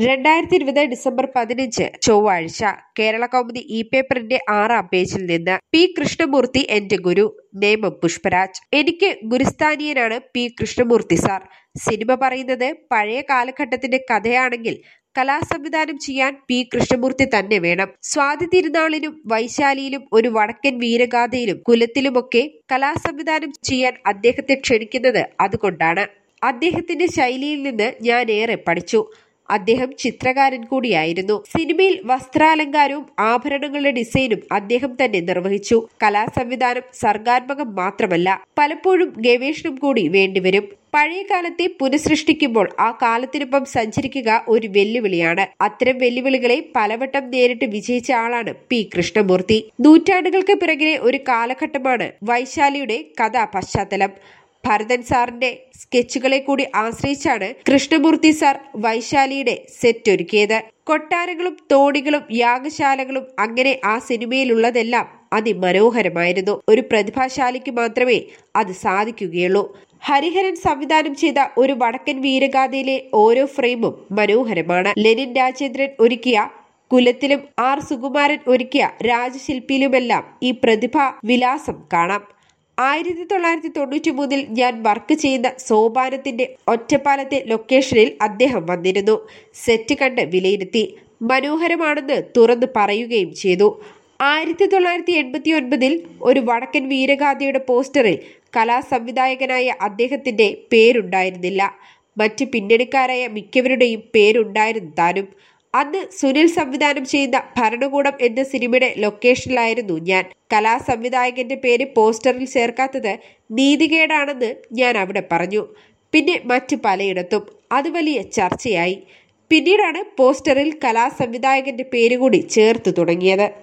രണ്ടായിരത്തി ഇരുപത് ഡിസംബർ പതിനഞ്ച് ചൊവ്വാഴ്ച കേരള കൗമുദി ഇ പേപ്പറിന്റെ ആറാം പേജിൽ നിന്ന് പി കൃഷ്ണമൂർത്തി എന്റെ ഗുരു നേമം പുഷ്പരാജ് എനിക്ക് ഗുരുസ്ഥാനീയനാണ് പി കൃഷ്ണമൂർത്തി സാർ സിനിമ പറയുന്നത് പഴയ കാലഘട്ടത്തിന്റെ കഥയാണെങ്കിൽ കലാസംവിധാനം ചെയ്യാൻ പി കൃഷ്ണമൂർത്തി തന്നെ വേണം സ്വാതി തിരുനാളിനും വൈശാലിയിലും ഒരു വടക്കൻ വീരഗാഥയിലും കുലത്തിലുമൊക്കെ കലാസംവിധാനം ചെയ്യാൻ അദ്ദേഹത്തെ ക്ഷണിക്കുന്നത് അതുകൊണ്ടാണ് അദ്ദേഹത്തിന്റെ ശൈലിയിൽ നിന്ന് ഞാൻ ഏറെ പഠിച്ചു അദ്ദേഹം ചിത്രകാരൻ കൂടിയായിരുന്നു സിനിമയിൽ വസ്ത്രാലങ്കാരവും ആഭരണങ്ങളുടെ ഡിസൈനും അദ്ദേഹം തന്നെ നിർവഹിച്ചു കലാസംവിധാനം സർഗാത്മകം മാത്രമല്ല പലപ്പോഴും ഗവേഷണം കൂടി വേണ്ടിവരും പഴയ കാലത്തെ പുനഃസൃഷ്ടിക്കുമ്പോൾ ആ കാലത്തിനൊപ്പം സഞ്ചരിക്കുക ഒരു വെല്ലുവിളിയാണ് അത്തരം വെല്ലുവിളികളെ പലവട്ടം നേരിട്ട് വിജയിച്ച ആളാണ് പി കൃഷ്ണമൂർത്തി നൂറ്റാണ്ടുകൾക്ക് പിറകിലെ ഒരു കാലഘട്ടമാണ് വൈശാലിയുടെ കഥാ പശ്ചാത്തലം ഭരതൻ സാറിന്റെ സ്കെച്ചുകളെ കൂടി ആശ്രയിച്ചാണ് കൃഷ്ണമൂർത്തി സാർ വൈശാലിയുടെ സെറ്റ് ഒരുക്കിയത് കൊട്ടാരങ്ങളും തോണികളും യാഗശാലകളും അങ്ങനെ ആ സിനിമയിലുള്ളതെല്ലാം അതിമനോഹരമായിരുന്നു ഒരു പ്രതിഭാശാലിക്ക് മാത്രമേ അത് സാധിക്കുകയുള്ളൂ ഹരിഹരൻ സംവിധാനം ചെയ്ത ഒരു വടക്കൻ വീരഗാഥയിലെ ഓരോ ഫ്രെയിമും മനോഹരമാണ് ലെനിൻ രാജേന്ദ്രൻ ഒരുക്കിയ കുലത്തിലും ആർ സുകുമാരൻ ഒരുക്കിയ രാജശില്പിയിലുമെല്ലാം ഈ പ്രതിഭാ വിലാസം കാണാം ആയിരത്തി തൊള്ളായിരത്തി തൊണ്ണൂറ്റി മൂന്നിൽ ഞാൻ വർക്ക് ചെയ്യുന്ന സോപാനത്തിന്റെ ഒറ്റപ്പാലത്തെ ലൊക്കേഷനിൽ അദ്ദേഹം വന്നിരുന്നു സെറ്റ് കണ്ട് വിലയിരുത്തി മനോഹരമാണെന്ന് തുറന്നു പറയുകയും ചെയ്തു ആയിരത്തി തൊള്ളായിരത്തി എൺപത്തി ഒൻപതിൽ ഒരു വടക്കൻ വീരഗാഥയുടെ പോസ്റ്ററിൽ കലാസംവിധായകനായ അദ്ദേഹത്തിന്റെ പേരുണ്ടായിരുന്നില്ല മറ്റ് പിന്നണിക്കാരായ മിക്കവരുടെയും പേരുണ്ടായിരുന്നു താനും അന്ന് സുനിൽ സംവിധാനം ചെയ്യുന്ന ഭരണകൂടം എന്ന സിനിമയുടെ ലൊക്കേഷനിലായിരുന്നു ഞാൻ കലാസംവിധായകന്റെ പേര് പോസ്റ്ററിൽ ചേർക്കാത്തത് നീതികേടാണെന്ന് ഞാൻ അവിടെ പറഞ്ഞു പിന്നെ മറ്റു പലയിടത്തും അത് വലിയ ചർച്ചയായി പിന്നീടാണ് പോസ്റ്ററിൽ കലാസംവിധായകന്റെ പേര് കൂടി ചേർത്ത് തുടങ്ങിയത്